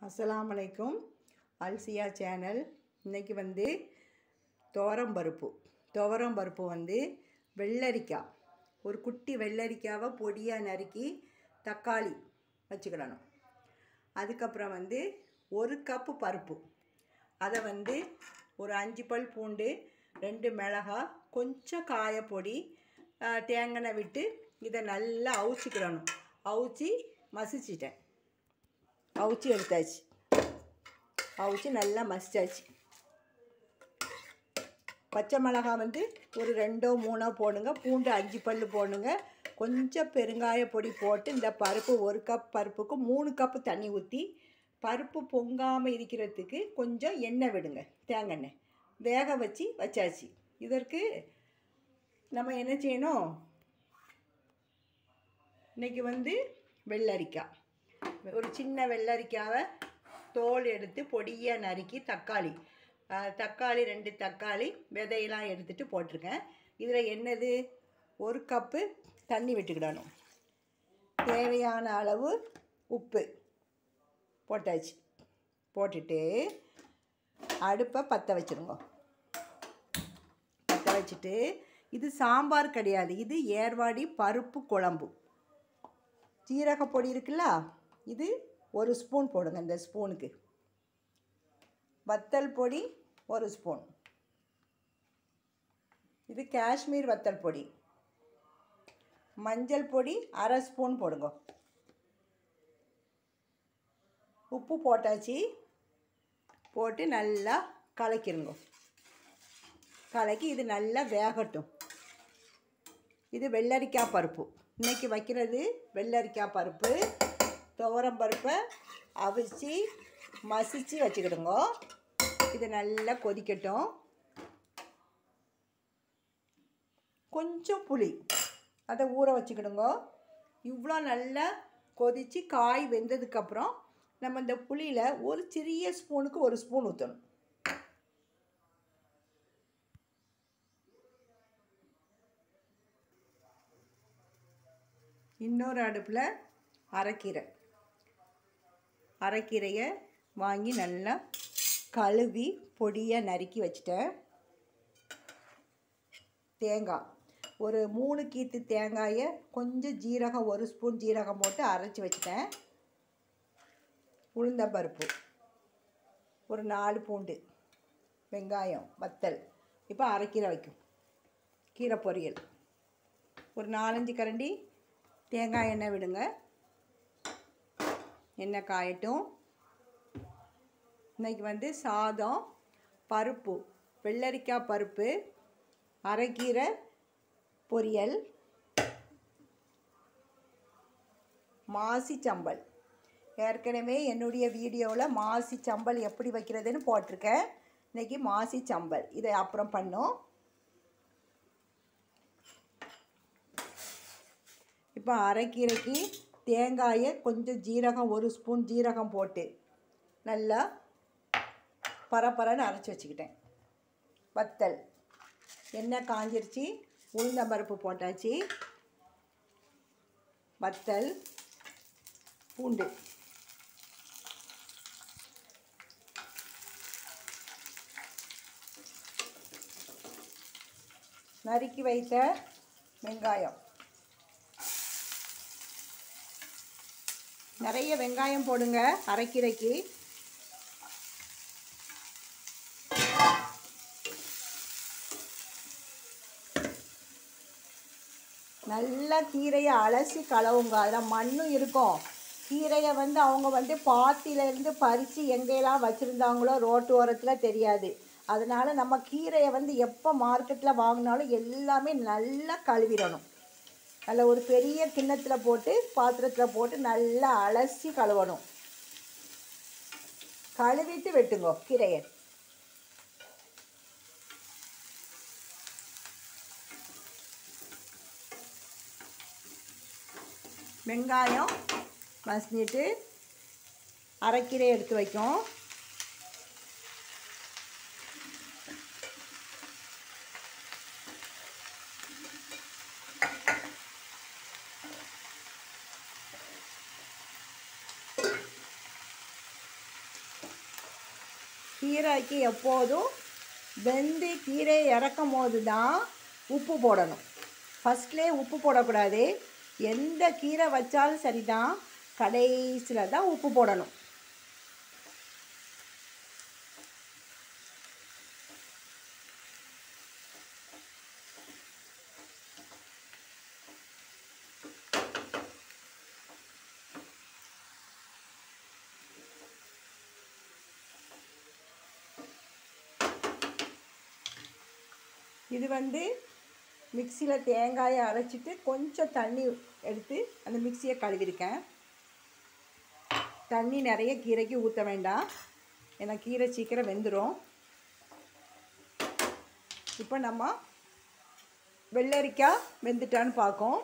அஸ்ஸலாமு அலைக்கும் அல்சியா சேனல் இன்னைக்கு வந்து துவரம் பருப்பு துவரம் பருப்பு வந்து வெள்ளரிக்காய் ஒரு குட்டி வெள்ளரிக்காவை பொடியாக நறுக்கி தக்காளி வச்சுக்கிடணும் அதுக்கப்புறம் வந்து ஒரு கப்பு பருப்பு அதை வந்து ஒரு அஞ்சு பல் பூண்டு ரெண்டு மிளகாய் கொஞ்சம் காயப்பொடி ஆஹ், தேங்காய் விட்டு இதை நல்லா அவிச்சிக்கிடணும் அவிச்சி மசிச்சிட்டேன் அவிச்சி எடுத்தாச்சு அவிச்சி நல்லா மசிச்சாச்சு பச்சை மிளகாய் வந்து ஒரு ரெண்டோ மூணோ போடுங்க பூண்டு அஞ்சு பல் போடுங்க கொஞ்சம் பெருங்காய பொடி போட்டு இந்த பருப்பு ஒரு கப் பருப்புக்கு மூணு கப்பு தண்ணி ஊற்றி பருப்பு பொங்காமல் இருக்கிறதுக்கு கொஞ்சம் எண்ணெய் விடுங்க தேங்காய் எண்ணெய் வேக வச்சு வச்சாச்சு இதற்கு நம்ம என்ன செய்யணும் இன்னைக்கு வந்து வெள்ளரிக்காய் ஒரு சின்ன வெள்ளரிக்காவை தோல் எடுத்து பொடியாக நறுக்கி தக்காளி ஆஹ், தக்காளி ரெண்டு தக்காளி விதையெல்லாம் எடுத்துட்டு போட்டிருக்கேன் இதில் என்னது ஒரு கப்பு தண்ணி விட்டுக்கிடணும் தேவையான அளவு உப்பு போட்டாச்சு போட்டுட்டு அடுப்பை பற்ற வச்சுருங்க பற்ற வச்சுட்டு இது சாம்பார் கிடையாது இது ஏர்வாடி பருப்பு குழம்பு சீரக பொடி இருக்குல்ல இது ஒரு ஸ்பூன் போடுங்க இந்த ஸ்பூனுக்கு வத்தல் பொடி ஒரு ஸ்பூன் இது காஷ்மீர் வத்தல் பொடி மஞ்சள் பொடி அரை ஸ்பூன் போடுங்க உப்பு போட்டாச்சு போட்டு நல்லா கலக்கிருங்க கலக்கி இது நல்லா வேகட்டும் இது வெள்ளரிக்காய் பருப்பு இன்னைக்கு வைக்கிறது வெள்ளரிக்காய் பருப்பு துவரம் பருப்பை அவிச்சு மசிச்சு வச்சுக்கிடுங்க இது நல்லா கொதிக்கட்டும் கொஞ்சம் புளி அதை ஊற வச்சுக்கிடுங்க இவ்வளோ நல்லா கொதித்து காய் வெந்ததுக்கப்புறம் நம்ம இந்த புளியில் ஒரு சிறிய ஸ்பூனுக்கு ஒரு ஸ்பூன் ஊற்றணும் இன்னொரு அடுப்பில் அரைக்கீரை அரைக்கீரையை வாங்கி நல்லா கழுவி பொடியாக நறுக்கி வச்சிட்டேன் தேங்காய் ஒரு மூணு கீத்து தேங்காயை கொஞ்சம் ஜீரகம் ஒரு ஸ்பூன் ஜீரகம் போட்டு அரைச்சி வச்சிட்டேன் உளுந்தம்பருப்பு ஒரு நாலு பூண்டு வெங்காயம் வத்தல் இப்போ அரைக்கீரை வைக்கும் கீரை பொரியல் ஒரு நாலஞ்சு கரண்டி தேங்காய் எண்ணெய் விடுங்க எண்ணெய் காயட்டும் இன்னைக்கு வந்து சாதம் பருப்பு வெள்ளரிக்காய் பருப்பு அரைக்கீரை பொரியல் மாசி சம்பல் ஏற்கனவே என்னுடைய வீடியோவில் மாசி சம்பல் எப்படி வைக்கிறதுன்னு போட்டிருக்கேன் இன்னைக்கு மாசி சம்பல் இதை அப்புறம் பண்ணோம் இப்போ அரைக்கீரைக்கு தேங்காயை கொஞ்சம் ஜீரகம் ஒரு ஸ்பூன் ஜீரகம் போட்டு நல்லா பரபரன்னு அரைச்சி வச்சுக்கிட்டேன் வத்தல் எண்ணெய் காஞ்சிருச்சு உளுந்தம்பருப்பு போட்டாச்சு வத்தல் பூண்டு நறுக்கி வைத்த வெங்காயம் நிறைய வெங்காயம் போடுங்க அரைக்கீரைக்கு நல்லா கீரையை அலசி கலவுங்க அதில் மண்ணும் இருக்கும் கீரையை வந்து அவங்க வந்து பாத்தியிலேருந்து பறித்து எங்கெல்லாம் வச்சுருந்தாங்களோ ரோட்டு ஓரத்தில் தெரியாது அதனால் நம்ம கீரையை வந்து எப்போ மார்க்கெட்டில் வாங்கினாலும் எல்லாமே நல்லா கழுவிடணும் அதில் ஒரு பெரிய கிண்ணத்தில் போட்டு பாத்திரத்தில் போட்டு நல்லா அலசி கழுவணும் கழுவிட்டு வெட்டுங்கோ கீரையை வெங்காயம் மசிஞ்சிட்டு அரைக்கீரை எடுத்து வைக்கும் கீரைக்கு எப்போதும் வெந்து கீரையை இறக்கும் போது தான் உப்பு போடணும் ஃபஸ்ட்லேயே உப்பு போடக்கூடாது எந்த கீரை வச்சாலும் சரி தான் கடைசியில் தான் உப்பு போடணும் இது வந்து மிக்சியில் தேங்காயை அரைச்சிட்டு கொஞ்சம் தண்ணி எடுத்து அந்த மிக்சியை கழுவிருக்கேன் தண்ணி நிறைய கீரைக்கு ஊற்ற வேண்டாம் ஏன்னா கீரை சீக்கிரம் வெந்துடும் இப்போ நம்ம வெள்ளரிக்காய் வெந்துட்டான்னு பார்க்கோம்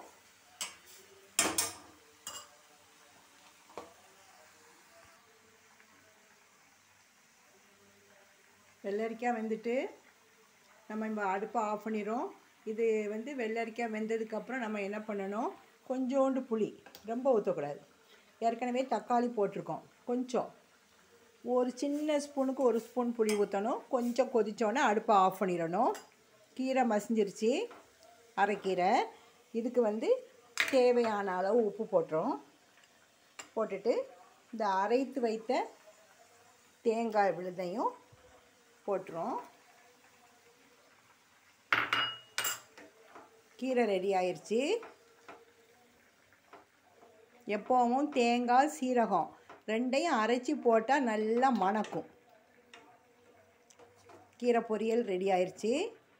வெள்ளரிக்காய் வெந்துட்டு நம்ம இப்போ அடுப்பை ஆஃப் பண்ணிடுறோம் இது வந்து வெள்ளரிக்காய் வெந்ததுக்கப்புறம் நம்ம என்ன பண்ணணும் கொஞ்சோண்டு புளி ரொம்ப ஊற்றக்கூடாது ஏற்கனவே தக்காளி போட்டிருக்கோம் கொஞ்சம் ஒரு சின்ன ஸ்பூனுக்கு ஒரு ஸ்பூன் புளி ஊற்றணும் கொஞ்சம் கொதிச்சோன்னே அடுப்பை ஆஃப் பண்ணிடணும் கீரை மசிஞ்சிருச்சு அரைக்கீரை இதுக்கு வந்து தேவையான அளவு உப்பு போட்டுரும் போட்டுட்டு இந்த அரைத்து வைத்த தேங்காய் விழுதையும் போட்டுரும் கீரை ரெடி ஆயிடுச்சு எப்போவும் தேங்காய் சீரகம் ரெண்டையும் அரைச்சி போட்டால் நல்லா மணக்கும் கீரை பொரியல் ரெடி ஆயிடுச்சு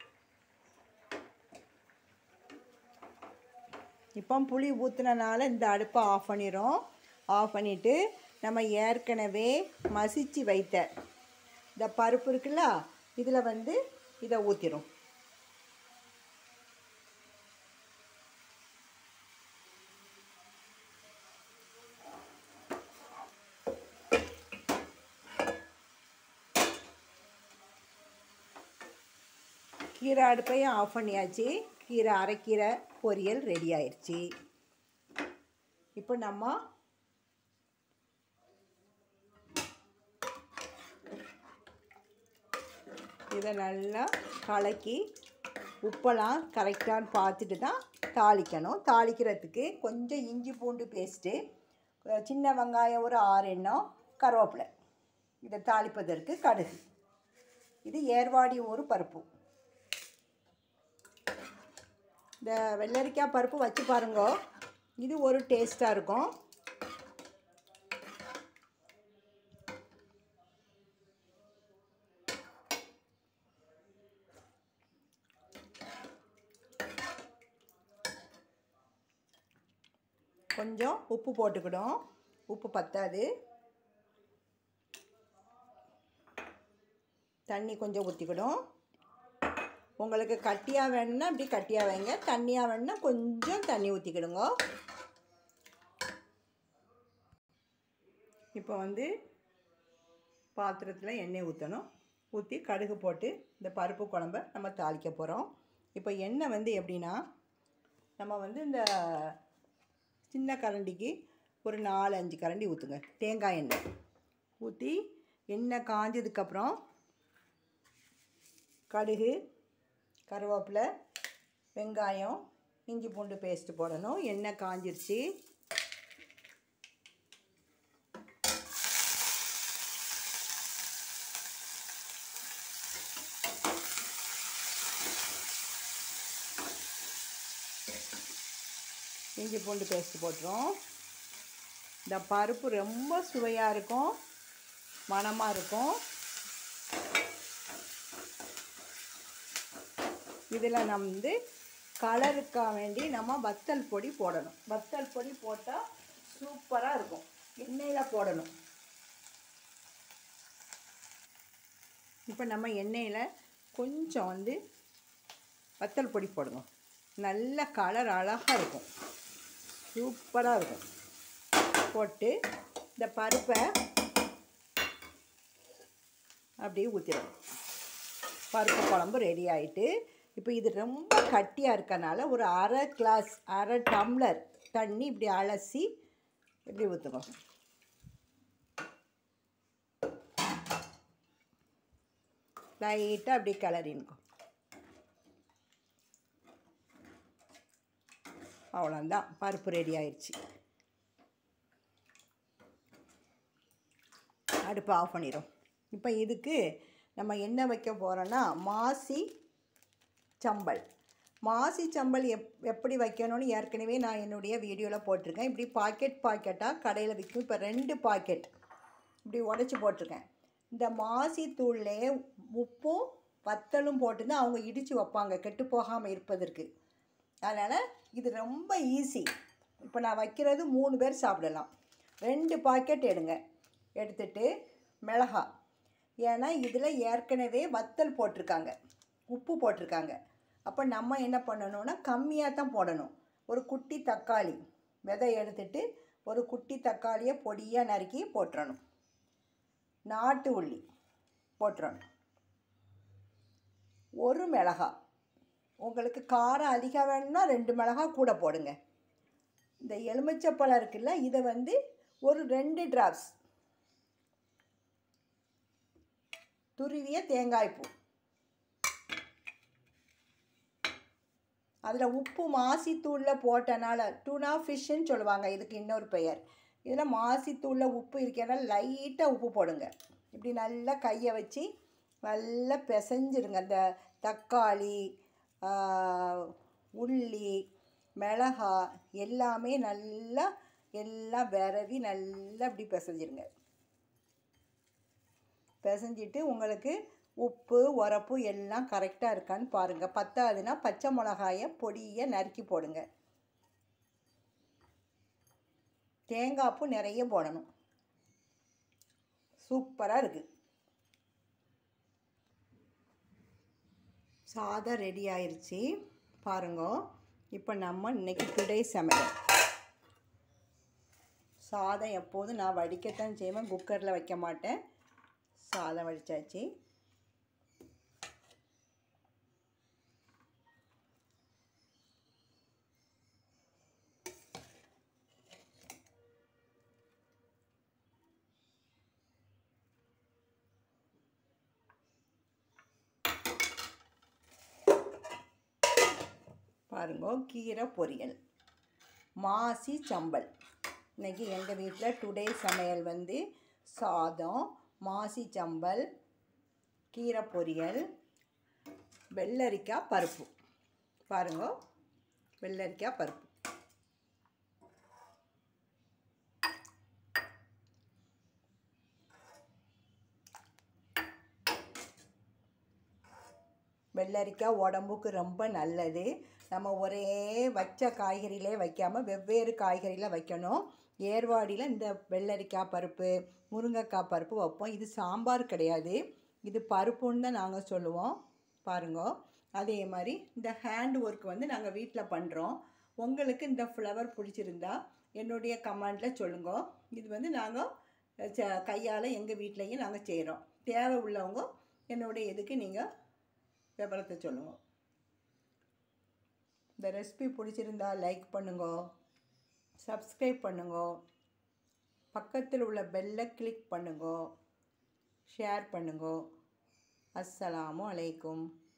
இப்போ புளி ஊற்றுனனால இந்த அடுப்பை ஆஃப் பண்ணிடும் ஆஃப் பண்ணிவிட்டு நம்ம ஏற்கனவே மசிச்சு வைத்த இந்த பருப்பு இருக்குல்ல இதில் வந்து இதை ஊற்றிடும் கீரை அடுப்பையும் ஆஃப் பண்ணியாச்சு கீரை அரைக்கீரை பொரியல் ரெடி ஆயிடுச்சு இப்போ நம்ம இதை நல்லா கலக்கி உப்பெல்லாம் கரெக்டான்னு பார்த்துட்டு தான் தாளிக்கணும் தாளிக்கிறதுக்கு கொஞ்சம் இஞ்சி பூண்டு பேஸ்ட்டு சின்ன வெங்காயம் ஒரு ஆறு எண்ணம் கருவேப்பிலை இதை தாளிப்பதற்கு கடுகு இது ஏர்வாடி ஒரு பருப்பு இந்த வெள்ளரிக்காய் பருப்பு வச்சு பாருங்க இது ஒரு டேஸ்ட்டாக இருக்கும் கொஞ்சம் உப்பு போட்டுக்கிடும் உப்பு பத்தாது தண்ணி கொஞ்சம் ஊற்றிக்கிடும் உங்களுக்கு கட்டியாக வேணும்னா இப்படி கட்டியாக வைங்க தண்ணியாக வேணும்னா கொஞ்சம் தண்ணி ஊற்றிக்கிடுங்க இப்போ வந்து பாத்திரத்தில் எண்ணெய் ஊற்றணும் ஊற்றி கடுகு போட்டு இந்த பருப்பு குழம்ப நம்ம தாளிக்க போகிறோம் இப்போ எண்ணெய் வந்து எப்படின்னா நம்ம வந்து இந்த சின்ன கரண்டிக்கு ஒரு நாலு அஞ்சு கரண்டி ஊற்றுங்க தேங்காய் எண்ணெய் ஊற்றி எண்ணெய் காஞ்சதுக்கப்புறம் கடுகு கருவேப்பிலை வெங்காயம் இஞ்சி பூண்டு பேஸ்ட்டு போடணும் எண்ணெய் காஞ்சிருச்சு இஞ்சி பூண்டு பேஸ்ட்டு போட்டுரும் இந்த பருப்பு ரொம்ப சுவையாக இருக்கும் மணமாக இருக்கும் இதில் நம்ம வந்து கலருக்காக வேண்டி நம்ம வத்தல் பொடி போடணும் வத்தல் பொடி போட்டால் சூப்பராக இருக்கும் எண்ணெயில் போடணும் இப்போ நம்ம எண்ணெயில் கொஞ்சம் வந்து வத்தல் பொடி போடுங்க நல்ல கலர் அழகாக இருக்கும் சூப்பராக இருக்கும் போட்டு இந்த பருப்பை அப்படியே ஊற்றிடணும் பருப்பு குழம்பு ரெடி ஆகிட்டு இப்போ இது ரொம்ப கட்டியாக இருக்கனால ஒரு அரை கிளாஸ் அரை டம்ளர் தண்ணி இப்படி அலசி இப்படி ஊற்றுங்க லைட்டாக அப்படி கிளறினுக்கோ அவ்வளோதான் பருப்பு ரெடி ஆயிடுச்சு அடுப்பு ஆஃப் பண்ணிடும் இப்போ இதுக்கு நம்ம என்ன வைக்க போகிறோன்னா மாசி சம்பல் மாசி சம்பல் எப் எப்படி வைக்கணும்னு ஏற்கனவே நான் என்னுடைய வீடியோவில் போட்டிருக்கேன் இப்படி பாக்கெட் பாக்கெட்டாக கடையில் விற்கும் இப்போ ரெண்டு பாக்கெட் இப்படி உடச்சி போட்டிருக்கேன் இந்த மாசி தூள்லே உப்பும் வத்தலும் போட்டு தான் அவங்க இடித்து வைப்பாங்க கெட்டு போகாமல் இருப்பதற்கு அதனால் இது ரொம்ப ஈஸி இப்போ நான் வைக்கிறது மூணு பேர் சாப்பிடலாம் ரெண்டு பாக்கெட் எடுங்க எடுத்துட்டு மிளகா ஏன்னா இதில் ஏற்கனவே வத்தல் போட்டிருக்காங்க உப்பு போட்டிருக்காங்க அப்போ நம்ம என்ன பண்ணணும்னா கம்மியாக தான் போடணும் ஒரு குட்டி தக்காளி விதை எடுத்துட்டு ஒரு குட்டி தக்காளியை பொடியாக நறுக்கி போட்டுறணும் நாட்டு உள்ளி போட்டுறணும் ஒரு மிளகா உங்களுக்கு காரம் அதிகம் வேணும்னா ரெண்டு மிளகா கூட போடுங்க இந்த எலுமிச்சப்பழம் இருக்குல்ல இதை வந்து ஒரு ரெண்டு டிராப்ஸ் துருவிய தேங்காய் பூ அதில் உப்பு மாசித்தூளில் போட்டனால டூனா ஃபிஷ்ஷுன்னு சொல்லுவாங்க இதுக்கு இன்னொரு பெயர் இதில் மாசித்தூளில் உப்பு இருக்கனால லைட்டாக உப்பு போடுங்க இப்படி நல்லா கையை வச்சு நல்லா பிசைஞ்சிருங்க அந்த தக்காளி உள்ளி மிளகா எல்லாமே நல்லா எல்லாம் விரவி நல்லா இப்படி பிசைஞ்சிருங்க பிசைஞ்சிட்டு உங்களுக்கு உப்பு உரப்பு எல்லாம் கரெக்டாக இருக்கான்னு பாருங்கள் பத்தாதுன்னா பச்சை மிளகாயை பொடியை நறுக்கி போடுங்க தேங்காய் பூ நிறைய போடணும் சூப்பராக இருக்குது சாதம் ரெடி ஆயிடுச்சு பாருங்க இப்போ நம்ம இன்னைக்கு டுடே சமையல் சாதம் எப்போதும் நான் வடிக்கத்தான் செய்வேன் குக்கரில் வைக்க மாட்டேன் சாதம் வடித்தாச்சு பாருங்க கீரை பொரியல் மாசி சம்பல் இன்றைக்கி எங்கள் வீட்டில் டுடே சமையல் வந்து சாதம் மாசி சம்பல் கீரை பொரியல் வெள்ளரிக்காய் பருப்பு பாருங்க வெள்ளரிக்காய் பருப்பு வெள்ளரிக்காய் உடம்புக்கு ரொம்ப நல்லது நம்ம ஒரே வச்ச காய்கறியிலே வைக்காமல் வெவ்வேறு காய்கறியில் வைக்கணும் ஏர்வாடியில் இந்த வெள்ளரிக்காய் பருப்பு முருங்கைக்காய் பருப்பு வைப்போம் இது சாம்பார் கிடையாது இது பருப்புன்னு தான் நாங்கள் சொல்லுவோம் பாருங்க அதே மாதிரி இந்த ஹேண்ட் ஒர்க் வந்து நாங்கள் வீட்டில் பண்ணுறோம் உங்களுக்கு இந்த ஃப்ளவர் பிடிச்சிருந்தா என்னுடைய கமெண்டில் சொல்லுங்க இது வந்து நாங்கள் ச கையால் எங்கள் வீட்லேயும் நாங்கள் செய்கிறோம் தேவை உள்ளவங்க என்னுடைய இதுக்கு நீங்கள் விவரத்தை சொல்லுங்க இந்த ரெசிபி பிடிச்சிருந்தா லைக் பண்ணுங்க சப்ஸ்கிரைப் பண்ணுங்க பக்கத்தில் உள்ள பெல்லை கிளிக் பண்ணுங்க ஷேர் பண்ணுங்க அஸ்ஸலாமு அலைக்கும்